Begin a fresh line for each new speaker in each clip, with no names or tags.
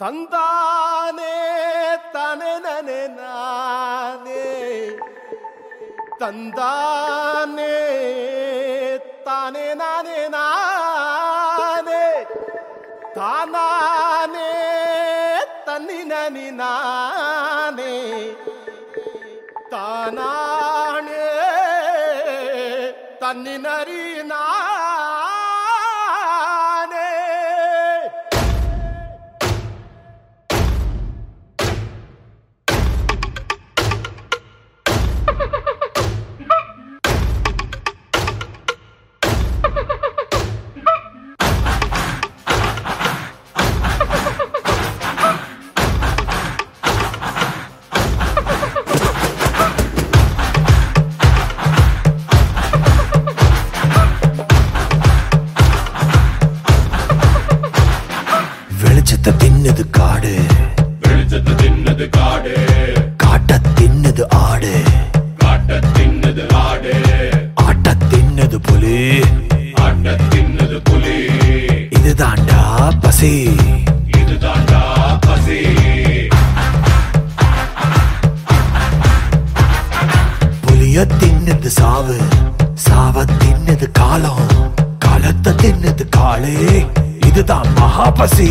தந்தானே தனே நனே நானே தந்தானே தானே நானே நானே தானானே தன்னி நனி நானே தானானே தன்னி நரி நானே
வெளிச்சத்தை தின்னுது காடு
வெளிச்சத்தை தின்னது காடு
காட்ட தின்னுது ஆடு
காட்ட தின்னது ஆடு
ஆட்ட தின்னுது புலி
ஆட்ட தின்னது புலி
இதுதாண்டா பசி
இதுதாண்டா பசி
புலிய தின்னுது சாவு சாவ தின்னுது காலம் காலத்தை தின்னுது காளே இதுதான் மகா பசி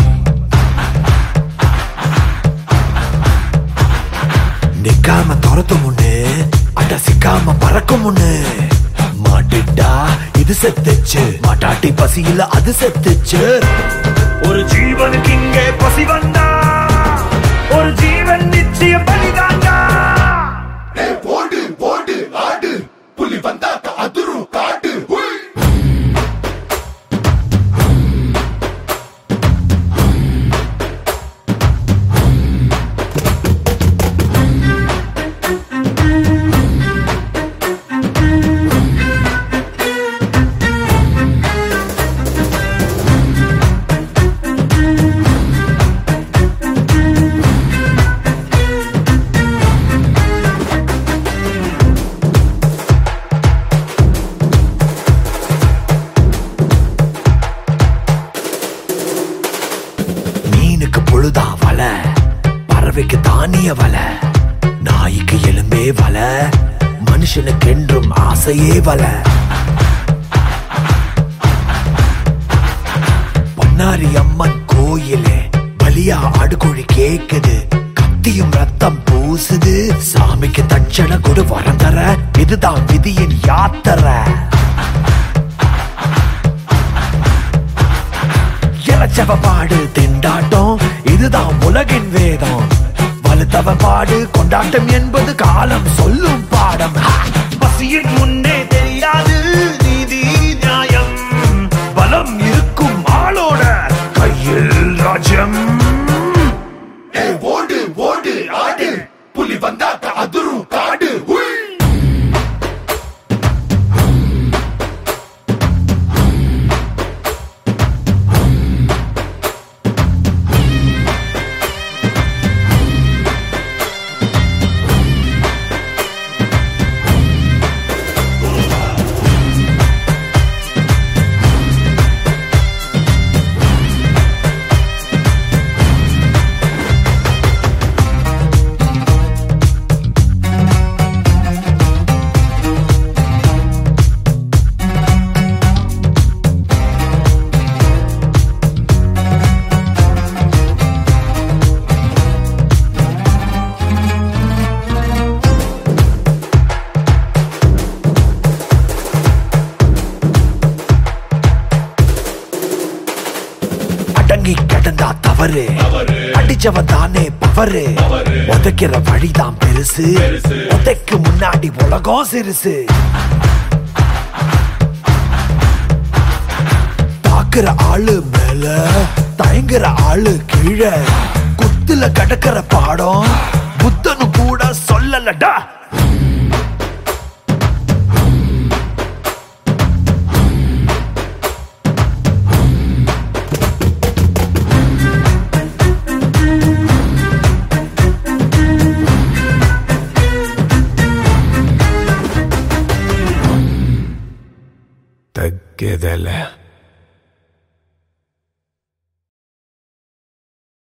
நிக்காம துரத்து முன்னு அட சிக்காம பறக்கும் முன்னு மாட்டிட்டா இது செத்துச்சு மாட்டாட்டி பசியில அது செத்துச்சு ஒரு ஜீவனுக்கு இங்கே பசி வந்தா ஒரு ஜீவன் நிச்சய பலிதாண்டா
ஏய், போடு போடு ஆடு புலி வந்தாக்க அதிரும் காடு ஹுய்.
மீனுக்கு பொழுதா வல பறவைக்கு தானிய வல நாய்க்கு எலும்பே வல மனுஷனுக்கு என்றும் ஆசையே வல பொன்னாரி அம்மன் கோயிலே பலியா அடுகுழி கேக்குது கத்தியும் ரத்தம் பூசுது சாமிக்கு தட்சண கொடு வரம் தர இதுதான் விதியின் யாத்திரை இளச்சவ பாடு திண்டாட்டம் இதுதான் உலகின் வேதம் வலுத்தவ பாடு கொண்டாட்டம் என்பது காலம் சொல்லும் பாடம் ஹா! பசியின் முன்னே தெரியாது நீதி நியாயம் பலம் இருக்கும் ஆளோட கையில் ராஜ்யம்
ஏய், ஓடு ஓடு ஆடு புலி வந்தாக்க அதிரும் காடு ஹுய்.
அடங்கி கிடந்தா தவறு
தவறு.
அடிச்சவன் தானே பவரு
பவரு.
உதைக்கிற வழிதான் பெருசு
பெருசு.
உதைக்கு முன்னாடி உலகம் சிறுசு தாக்குற ஆளு மேல தயங்குற ஆளு கீழே குத்துல கடக்கிற பாடம் புத்தனு கூட சொல்லலடா